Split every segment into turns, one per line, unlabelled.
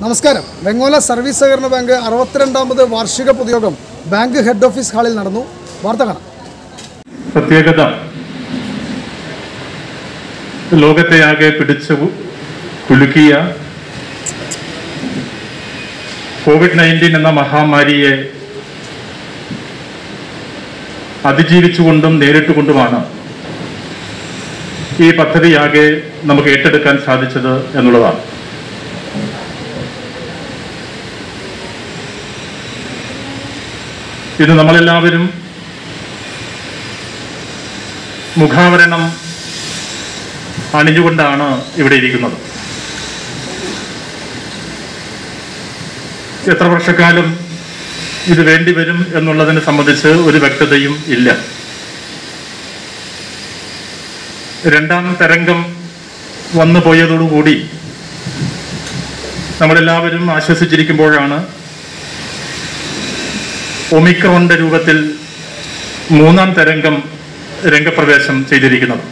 നമസ്കാരം വെങ്ങോല സർവീസ് സഹകരണ ബാങ്ക് അറുപത്തിരണ്ടാമത് വാർഷിക പൊതുയോഗം ബാങ്ക് ഹെഡ് ഓഫീസ് ഹാളിൽ നടന്നു വാർത്ത കാണാം
പ്രത്യേകത ലോകത്തെ ആകെ പിടിച്ചു കുലുക്കിയ കോവിഡ് നയൻറ്റീൻ എന്ന മഹാമാരിയെ അതിജീവിച്ചുകൊണ്ടും നേരിട്ടുകൊണ്ടുമാണ് ഈ പദ്ധതിയാകെ നമുക്ക് ഏറ്റെടുക്കാൻ സാധിച്ചത് എന്നുള്ളതാണ് ഇത് നമ്മളെല്ലാവരും മുഖാവരണം അണിഞ്ഞുകൊണ്ടാണ് ഇവിടെ ഇരിക്കുന്നത് എത്ര വർഷക്കാലം ഇത് വേണ്ടിവരും എന്നുള്ളതിനെ സംബന്ധിച്ച് ഒരു വ്യക്തതയും ഇല്ല രണ്ടാം തരംഗം വന്നു പോയതോടുകൂടി നമ്മളെല്ലാവരും ആശ്വസിച്ചിരിക്കുമ്പോഴാണ് ഒമിക്രോണിന്റെ രൂപത്തിൽ മൂന്നാം തരംഗം രംഗപ്രവേശം ചെയ്തിരിക്കുന്നത്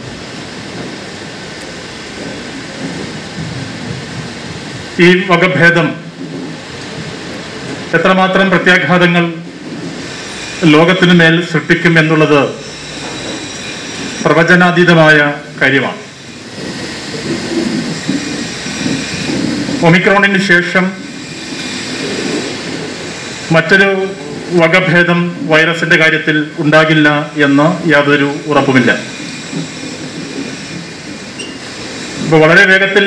ഈ വകഭേദം എത്രമാത്രം പ്രത്യാഘാതങ്ങൾ ലോകത്തിനു മേൽ സൃഷ്ടിക്കും എന്നുള്ളത് പ്രവചനാതീതമായ കാര്യമാണ് ഒമിക്രോണിന് ശേഷം മറ്റൊരു വകഭേദം വൈറസിന്റെ കാര്യത്തിൽ ഉണ്ടാകില്ല എന്ന് യാതൊരു ഉറപ്പുമില്ല ഇപ്പൊ വളരെ വേഗത്തിൽ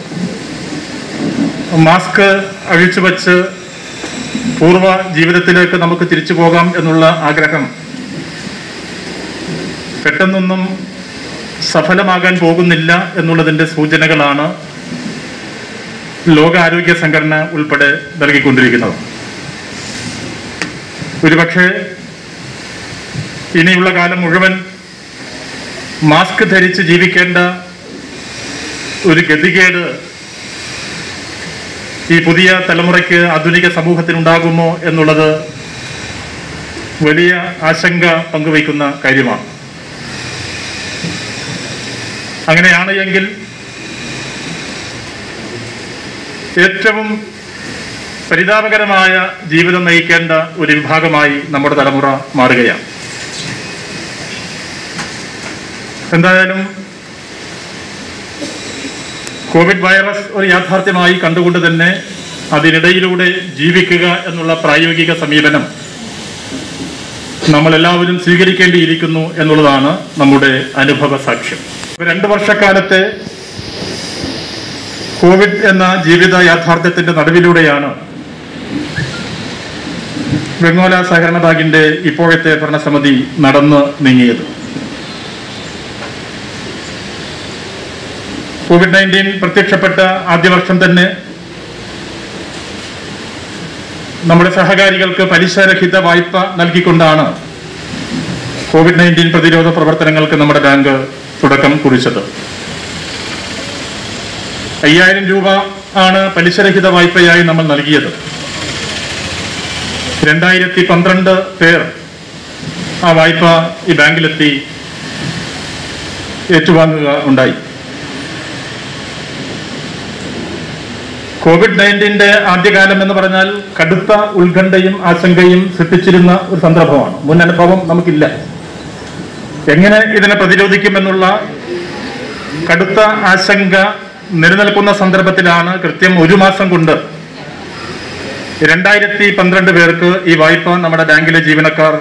മാസ്ക് അഴിച്ചു വച്ച് പൂർവ്വ ജീവിതത്തിലേക്ക് നമുക്ക് തിരിച്ചു പോകാം എന്നുള്ള ആഗ്രഹം പെട്ടെന്നൊന്നും സഫലമാകാൻ പോകുന്നില്ല എന്നുള്ളതിന്റെ സൂചനകളാണ് ലോകാരോഗ്യ സംഘടന ഉൾപ്പെടെ നൽകിക്കൊണ്ടിരിക്കുന്നത് ഒരുപക്ഷെ ഇനിയുള്ള കാലം മുഴുവൻ മാസ്ക് ധരിച്ച് ജീവിക്കേണ്ട ഒരു ഗതികേട് ഈ പുതിയ തലമുറയ്ക്ക് ആധുനിക സമൂഹത്തിനുണ്ടാകുമോ എന്നുള്ളത് വലിയ ആശങ്ക പങ്കുവയ്ക്കുന്ന കാര്യമാണ് അങ്ങനെയാണ് എങ്കിൽ ഏറ്റവും പരിതാപകരമായ ജീവിതം നയിക്കേണ്ട ഒരു വിഭാഗമായി നമ്മുടെ തലമുറ മാറുകയാണ് എന്തായാലും കോവിഡ് വൈറസ് ഒരു യാഥാർത്ഥ്യമായി കണ്ടുകൊണ്ട് തന്നെ അതിനിടയിലൂടെ ജീവിക്കുക എന്നുള്ള പ്രായോഗിക സമീപനം നമ്മൾ എല്ലാവരും സ്വീകരിക്കേണ്ടിയിരിക്കുന്നു എന്നുള്ളതാണ് നമ്മുടെ അനുഭവ സാക്ഷ്യം രണ്ട് വർഷക്കാലത്തെ കോവിഡ് എന്ന ജീവിത യാഥാർത്ഥ്യത്തിന്റെ നടുവിലൂടെയാണ് വെങ്ങോല സഹകരണ ബാങ്കിന്റെ ഇപ്പോഴത്തെ ഭരണസമിതി നടന്ന് നീങ്ങിയത് കോവിഡ് നയൻറ്റീൻ പ്രത്യക്ഷപ്പെട്ട ആദ്യ വർഷം തന്നെ നമ്മുടെ സഹകാരികൾക്ക് പലിശരഹിത വായ്പ നൽകിക്കൊണ്ടാണ് കോവിഡ് നയൻറ്റീൻ പ്രതിരോധ പ്രവർത്തനങ്ങൾക്ക് നമ്മുടെ ബാങ്ക് തുടക്കം കുറിച്ചത് അയ്യായിരം രൂപ ആണ് പലിശരഹിത വായ്പയായി നമ്മൾ നൽകിയത് രണ്ടായിരത്തി പന്ത്രണ്ട് പേർ ആ വായ്പ ഈ ബാങ്കിലെത്തി ഏറ്റുവാങ്ങുക ഉണ്ടായി കോവിഡ് നയൻറ്റീന്റെ ആദ്യകാലം എന്ന് പറഞ്ഞാൽ കടുത്ത ഉത്കണ്ഠയും ആശങ്കയും സൃഷ്ടിച്ചിരുന്ന ഒരു സന്ദർഭമാണ് മുൻ അനുഭവം നമുക്കില്ല എങ്ങനെ ഇതിനെ പ്രതിരോധിക്കുമെന്നുള്ള കടുത്ത ആശങ്ക നിലനിൽക്കുന്ന സന്ദർഭത്തിലാണ് കൃത്യം ഒരു മാസം കൊണ്ട് രണ്ടായിരത്തി പന്ത്രണ്ട് പേർക്ക് ഈ വായ്പ നമ്മുടെ ബാങ്കിലെ ജീവനക്കാർ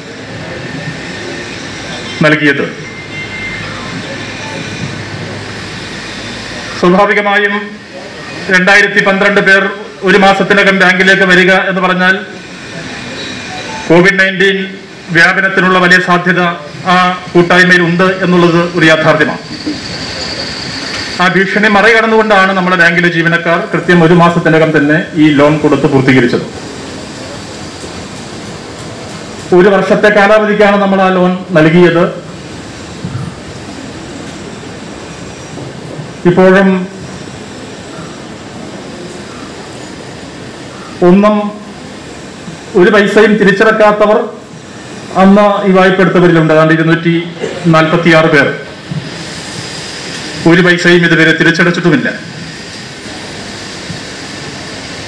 നൽകിയത് സ്വാഭാവികമായും രണ്ടായിരത്തി പന്ത്രണ്ട് പേർ ഒരു മാസത്തിനകം ബാങ്കിലേക്ക് വരിക എന്ന് പറഞ്ഞാൽ കോവിഡ് നയൻറ്റീൻ വ്യാപനത്തിനുള്ള വലിയ സാധ്യത ആ കൂട്ടായ്മയിൽ ഉണ്ട് എന്നുള്ളത് ഒരു യാഥാർത്ഥ്യമാണ് ആ ഭീഷണി മറികടന്നുകൊണ്ടാണ് നമ്മുടെ ബാങ്കിലെ ജീവനക്കാർ കൃത്യം ഒരു മാസത്തിനകം തന്നെ ഈ ലോൺ കൊടുത്ത് പൂർത്തീകരിച്ചത് ഒരു വർഷത്തെ കാലാവധിക്കാണ് നമ്മൾ ആ ലോൺ നൽകിയത് ഇപ്പോഴും ഒന്നും ഒരു പൈസയും തിരിച്ചടക്കാത്തവർ അന്ന് ഈ വായ്പ എടുത്തവരിലുണ്ട് ഏതാണ്ട് ഇരുന്നൂറ്റി നാൽപ്പത്തി ആറ് പേർ ഒരു പൈസയും ഇതുവരെ തിരിച്ചടച്ചിട്ടുമില്ല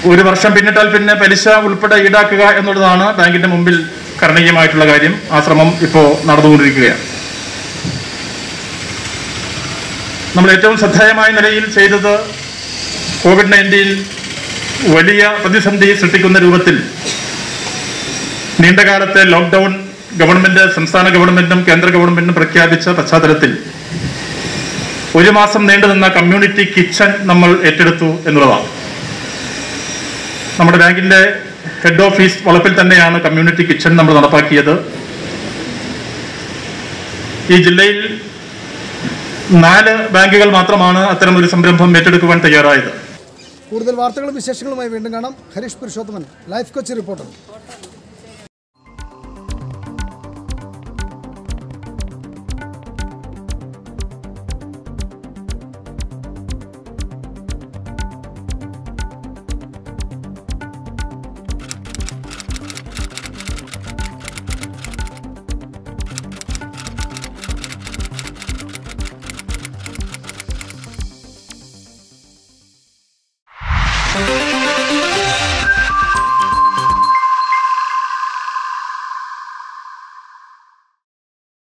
ഒരു വർഷം പിന്നിട്ടാൽ പിന്നെ പലിശ ഉൾപ്പെടെ ഈടാക്കുക എന്നുള്ളതാണ് ബാങ്കിന്റെ മുമ്പിൽ കരണീയമായിട്ടുള്ള കാര്യം ആ ശ്രമം ഇപ്പോൾ നടന്നുകൊണ്ടിരിക്കുകയാണ് നമ്മൾ ഏറ്റവും ശ്രദ്ധേയമായ നിലയിൽ ചെയ്തത് കോവിഡ് നയൻറ്റീൻ വലിയ പ്രതിസന്ധി സൃഷ്ടിക്കുന്ന രൂപത്തിൽ നീണ്ടകാലത്തെ ലോക്ക്ഡൌൺ ഗവൺമെന്റ് സംസ്ഥാന ഗവൺമെന്റും കേന്ദ്ര ഗവൺമെന്റും പ്രഖ്യാപിച്ച പശ്ചാത്തലത്തിൽ ഒരു മാസം നീണ്ടുനിന്ന കമ്മ്യൂണിറ്റി കിച്ചൺ നമ്മൾ ഏറ്റെടുത്തു എന്നുള്ളതാണ് നമ്മുടെ ബാങ്കിന്റെ ഹെഡ് ഓഫീസ് വളപ്പിൽ തന്നെയാണ് കമ്മ്യൂണിറ്റി കിച്ചൺ നമ്മൾ നടപ്പാക്കിയത് ഈ ജില്ലയിൽ നാല് ബാങ്കുകൾ മാത്രമാണ് അത്തരം ഒരു സംരംഭം ഏറ്റെടുക്കുവാൻ തയ്യാറായത്
കൂടുതൽ വാർത്തകളും വിശേഷങ്ങളുമായി വീണ്ടും കാണാം Harish Purushothaman life Kochi reporter
Thank